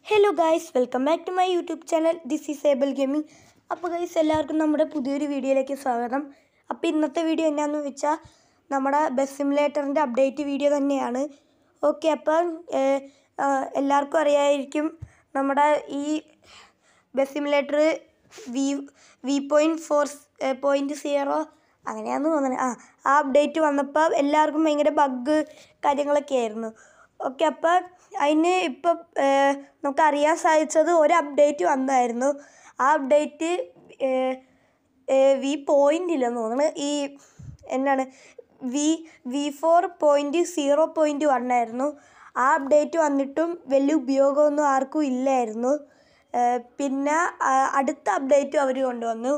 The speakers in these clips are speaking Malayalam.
hello guys welcome back to my YouTube channel this is able gaming അപ്പോൾ ഗൈസ് എല്ലാവർക്കും നമ്മുടെ പുതിയൊരു വീഡിയോയിലേക്ക് സ്വാഗതം അപ്പോൾ ഇന്നത്തെ വീഡിയോ എന്നാന്ന് വെച്ചാൽ നമ്മുടെ ബസ് സിമുലേറ്ററിൻ്റെ അപ്ഡേറ്റ് വീഡിയോ തന്നെയാണ് ഓക്കെ അപ്പം ഏഹ്, ആ, എല്ലാവർക്കും അറിയായിരിക്കും നമ്മുടെ ഈ bus simulator V V point four point zero അങ്ങനെയാണെന്ന് തോന്നുന്നത് ആ ആ അപ്ഡേറ്റ് വന്നപ്പോൾ എല്ലാവർക്കും ഭയങ്കര ബഗ് കാര്യങ്ങളൊക്കെ ആയിരുന്നു ഓക്കെ അപ്പോൾ അതിന് ഇപ്പം നമുക്ക് അറിയാൻ സാധിച്ചത് ഒരു അപ്ഡേറ്റ് വന്നായിരുന്നു ആ അപ്ഡേറ്റ് വി പോയിൻ്റ് ഇല്ലെന്ന് തോന്നുന്നു ഈ എന്നാണ് V V four point zero point one ആയിരുന്നു ആ അപ്ഡേറ്റ് വന്നിട്ടും വലിയ ഉപയോഗമൊന്നും ആർക്കും ഇല്ലായിരുന്നു ഏഹ് പിന്നെ ആ, അടുത്ത അപ്ഡേറ്റും അവർ കൊണ്ടുവന്നു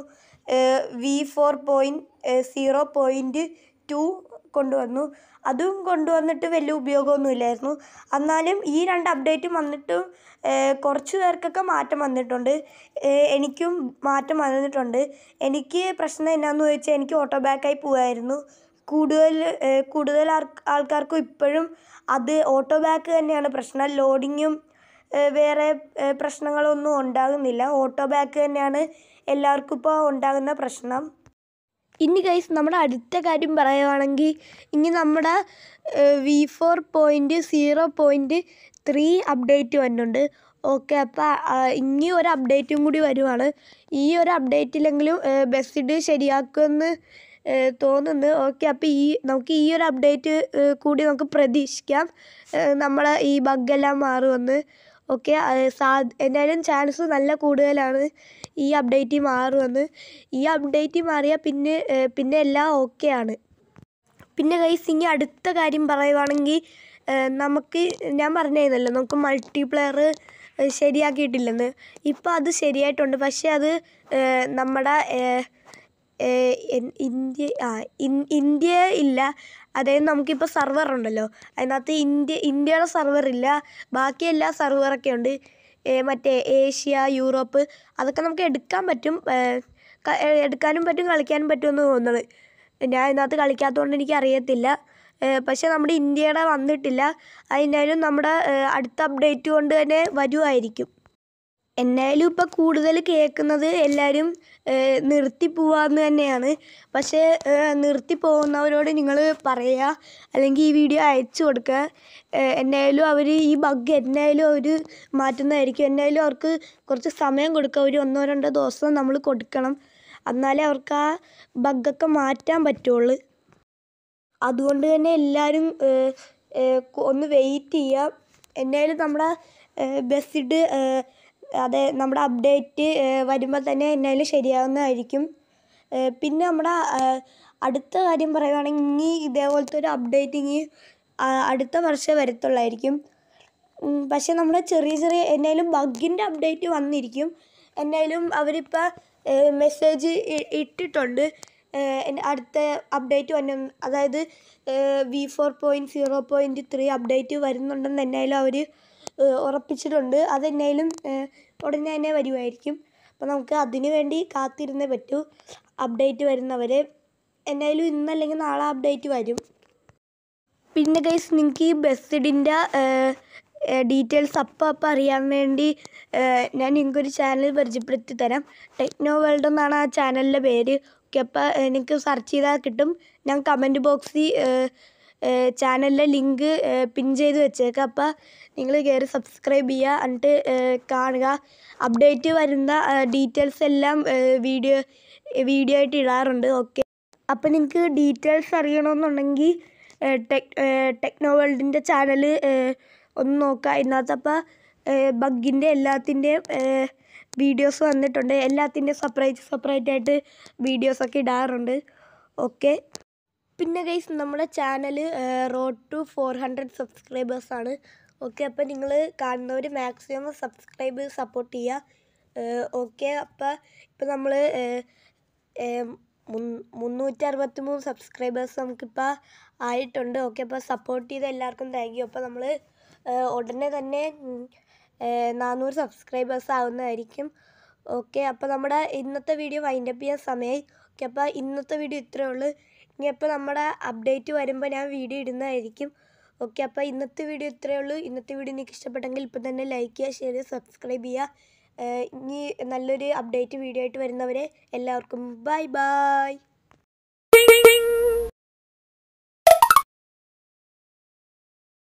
V four point zero point two കൊണ്ടുവന്നു അതും കൊണ്ടുവന്നിട്ട് വലിയ ഉപയോഗമൊന്നും ഇല്ലായിരുന്നു എന്നാലും ഈ രണ്ട് അപ്ഡേറ്റും വന്നിട്ടും ഏഹ് കുറച്ച് പേർക്കൊക്കെ മാറ്റം വന്നിട്ടുണ്ട് ഏഹ് എനിക്കും മാറ്റം വന്നിട്ടുണ്ട് എനിക്ക് പ്രശ്നം എന്നാന്ന് ചോദിച്ചാൽ എനിക്ക് ഓട്ടോ ബാക്കായി പോവായിരുന്നു കൂടുതൽ ഏഹ് കൂടുതൽ ആർക്ക് ആൾക്കാർക്കും ഇപ്പോഴും അത് ഓട്ടോ ബാക്ക് തന്നെയാണ് പ്രശ്നം ലോഡിങ്ങും ഏഹ് വേറെ ഏഹ് പ്രശ്നങ്ങളൊന്നും ഉണ്ടാകുന്നില്ല ഓട്ടോ ബാക്ക് തന്നെയാണ് എല്ലാവർക്കും ഇപ്പോൾ ഉണ്ടാകുന്ന പ്രശ്നം ഇനി ഗൈസ് നമ്മുടെ അടുത്ത കാര്യം പറയുവാണെങ്കിൽ ഇനി നമ്മുടെ V four point zero point three update വരുന്നുണ്ട് ഓക്കെ അപ്പോൾ ഇനി ഒരു അപ്ഡേറ്റും കൂടി വരുവാണ് ഈ ഒരു അപ്ഡേറ്റിലെങ്കിലും ബസ്സിഡ് ശരിയാക്കുമെന്ന് ഏഹ് തോന്നുന്നു ഓക്കെ അപ്പോൾ ഈ നമുക്ക് ഈ ഒരു അപ്ഡേറ്റ് കൂടി നമുക്ക് പ്രതീക്ഷിക്കാം ഏഹ് നമ്മളെ ഈ ബഗ്ഗെല്ലാം മാറുമെന്ന് ഓക്കെ സാ എന്തായാലും ചാൻസ് നല്ല കൂടുതലാണ് ഈ അപ്ഡേറ്റ് മാറുമെന്ന് ഈ അപ്ഡേറ്റ് മാറിയാൽ പിന്നെ ഏഹ് പിന്നെ എല്ലാം ഓക്കെ ആണ് പിന്നെ കൈസ് ഇനി അടുത്ത കാര്യം പറയുവാണെങ്കിൽ ഏഹ് നമുക്ക് ഞാൻ പറഞ്ഞിരുന്നല്ലോ നമുക്ക് മൾട്ടിപ്ലെയർ ശരിയാക്കിയിട്ടില്ലെന്ന് ഇപ്പോൾ അത് ശരിയായിട്ടുണ്ട് പക്ഷേ അത് ഏഹ് നമ്മുടെ ഏഹ് ഏഹ് എൻ- ഇന്ത്യ ആ ഇൻ- ഇന്ത്യ ഇല്ല അതായത് നമുക്കിപ്പോൾ സർവർ ഉണ്ടല്ലോ അതിനകത്ത് ഇന്ത്യ ഇന്ത്യയുടെ സർവർ ഇല്ല ബാക്കി എല്ലാ സർവറൊക്കെ ഉണ്ട് ഏഹ് മറ്റേ ഏഷ്യ യൂറോപ്പ് അതൊക്കെ നമുക്ക് എടുക്കാൻ പറ്റും ഏഹ് ക- ഏഹ് എടുക്കാനും പറ്റും കളിക്കാനും പറ്റുമെന്ന് തോന്നുന്നത് ഞാൻ ഇതിനകത്ത് കളിക്കാത്തതുകൊണ്ട് എനിക്ക് അറിയത്തില്ല ഏഹ് പക്ഷേ നമ്മുടെ ഇന്ത്യയുടെ വന്നിട്ടില്ല അതിനാലും നമ്മുടെ ഏഹ് അടുത്ത അപ്ഡേറ്റ് കൊണ്ട് തന്നെ വരുമായിരിക്കും എന്നാലും ഇപ്പോൾ കൂടുതൽ കേൾക്കുന്നത് എല്ലാവരും ഏഹ് നിർത്തി പോവാന്ന് തന്നെയാണ് പക്ഷേ ഏഹ് നിർത്തി പോകുന്നവരോട് നിങ്ങൾ പറയുക അല്ലെങ്കിൽ ഈ വീഡിയോ അയച്ചു കൊടുക്കുക ഏഹ് എന്നായാലും അവർ ഈ ബഗ് എന്നായാലും അവർ മാറ്റുന്നതായിരിക്കും എന്നായാലും അവർക്ക് കുറച്ച് സമയം കൊടുക്കുക ഒരു ഒന്നോ രണ്ടോ ദിവസം നമ്മൾ കൊടുക്കണം എന്നാലേ അവർക്ക് ആ ബഗ്ഗൊക്കെ മാറ്റാൻ പറ്റുള്ളൂ അതുകൊണ്ട് തന്നെ എല്ലാവരും ഏഹ്, ഏഹ്, കൊ- ഒന്ന് വെയിറ്റ് ചെയ്യുക എന്നാലും നമ്മുടെ ബസ്സിഡ് അതെ നമ്മുടെ അപ്ഡേറ്റ് വരുമ്പോൾ തന്നെ എന്നാലും ശരിയാവുന്നതായിരിക്കും ഏഹ്, പിന്നെ നമ്മുടെ ഏഹ്, അടുത്ത കാര്യം പറയുകയാണെങ്കിൽ ഇനി ഇതേപോലത്തെ ഒരു അപ്ഡേറ്റ് ഇനി ആ, അടുത്ത വർഷമേ വരത്തുള്ളായിരിക്കും ഉം, പക്ഷേ നമ്മുടെ ചെറിയ ചെറിയ എന്നാലും ബഗ്ഗിൻ്റെ അപ്ഡേറ്റ് വന്നിരിക്കും എന്നാലും അവരിപ്പോൾ മെസ്സേജ് ഇട്ടിട്ടുണ്ട് ഏഹ്, എൻ- അടുത്ത അപ്ഡേറ്റ് വന്നു അതായത് V four point zero point three update വരുന്നുണ്ടെന്ന് എന്നാലും അവർ ഉറപ്പിച്ചിട്ടുണ്ട് അതെന്നാലും ഉടനെ തന്നെ വരുമായിരിക്കും അപ്പോൾ നമുക്ക് അതിന് വേണ്ടി കാത്തിരുന്നേ പറ്റൂ അപ്ഡേറ്റ് വരുന്നവരെ എന്നാലും ഇന്നല്ലെങ്കിൽ നാളെ അപ്ഡേറ്റ് വരും പിന്നെ ഗൈസ് നിങ്ങൾക്ക് ഈ ബസ്സിഡിൻ്റെ ഡീറ്റെയിൽസ് അപ്പം അപ്പം അറിയാൻ വേണ്ടി ഏഹ്, ഞാൻ നിങ്ങൾക്കൊരു ചാനൽ പരിചയപ്പെടുത്തി തരാം ടെക്നോ വേൾഡ് എന്നാണ് ആ ചാനലിൻ്റെ പേര് ഓക്കെ അപ്പോൾ നിങ്ങൾക്ക് സെർച്ച് ചെയ്താൽ കിട്ടും ഞാൻ കമൻറ്റ് ബോക്സിൽ ചാനലിലെ ലിങ്ക് പിൻ ചെയ്ത് വെച്ചേക്കാം അപ്പോൾ നിങ്ങൾ കയറി സബ്സ്ക്രൈബ് ചെയ്യുക എന്നിട്ട് ഏഹ്, കാണുക അപ്ഡേറ്റ് വരുന്ന ഡീറ്റെയിൽസ് എല്ലാം വീഡിയോ വീഡിയോ ആയിട്ട് ഇടാറുണ്ട് ഓക്കെ അപ്പോൾ നിങ്ങൾക്ക് ഡീറ്റെയിൽസ് അറിയണമെന്നുണ്ടെങ്കിൽ ടെക് ടെക്നോ വേൾഡിൻ്റെ ചാനൽ ഒന്ന് നോക്കുക ഇതിനകത്ത് അപ്പോൾ ബഗ്ഗിൻ്റെ എല്ലാത്തിൻ്റെയും വീഡിയോസ് വന്നിട്ടുണ്ട് എല്ലാത്തിൻ്റെയും സെപ്പറേറ്റ് സെപ്പറേറ്റ് ആയിട്ട് വീഡിയോസൊക്കെ ഇടാറുണ്ട് ഓക്കെ പിന്നെ ഗൈസ് നമ്മുടെ channel road to four hundred സബ്സ്ക്രൈബേഴ്സാണ് ഓക്കെ അപ്പോൾ നിങ്ങൾ കാണുന്നവർ മാക്സിമം സബ്സ്ക്രൈബ് സപ്പോർട്ട് ചെയ്യുക ഓക്കെ അപ്പോൾ ഇപ്പോൾ നമ്മൾ മുന്നൂറ്റി അറുപത്തി മൂന്ന് സബ്സ്ക്രൈബേഴ്സ് നമുക്കിപ്പോൾ ആയിട്ടുണ്ട് ഓക്കെ അപ്പോൾ സപ്പോർട്ട് ചെയ്ത എല്ലാവർക്കും താങ്ക് യു അപ്പോൾ നമ്മൾ ഉടനെ തന്നെ ഉം, ഏഹ്, നാനൂറ് സബ്സ്ക്രൈബേഴ്സ് ആവുന്നതായിരിക്കും ഓക്കെ അപ്പോൾ നമ്മുടെ ഇന്നത്തെ വീഡിയോ വൈൻഡ് അപ്പ് ചെയ്യാൻ സമയമായി ഓക്കെ അപ്പോൾ ഇന്നത്തെ വീഡിയോ ഇത്രയേ ഉള്ളൂ ഇനി അപ്പോൾ നമ്മുടെ അപ്ഡേറ്റ് വരുമ്പോൾ ഞാൻ വീഡിയോ ഇടുന്നതായിരിക്കും ഓക്കെ അപ്പോൾ ഇന്നത്തെ വീഡിയോ ഇത്രയേ ഉള്ളൂ ഇന്നത്തെ വീഡിയോ നിങ്ങൾക്ക് ഇഷ്ടപ്പെട്ടെങ്കിൽ ഇപ്പം തന്നെ ലൈക്ക് ചെയ്യുക ഷെയർ ചെയ്യുക സബ്സ്ക്രൈബ് ചെയ്യുക ഏഹ് ഇനി നല്ലൊരു അപ്ഡേറ്റ് വീഡിയോ ആയിട്ട് വരുന്നവരെ എല്ലാവർക്കും ബൈ ബൈ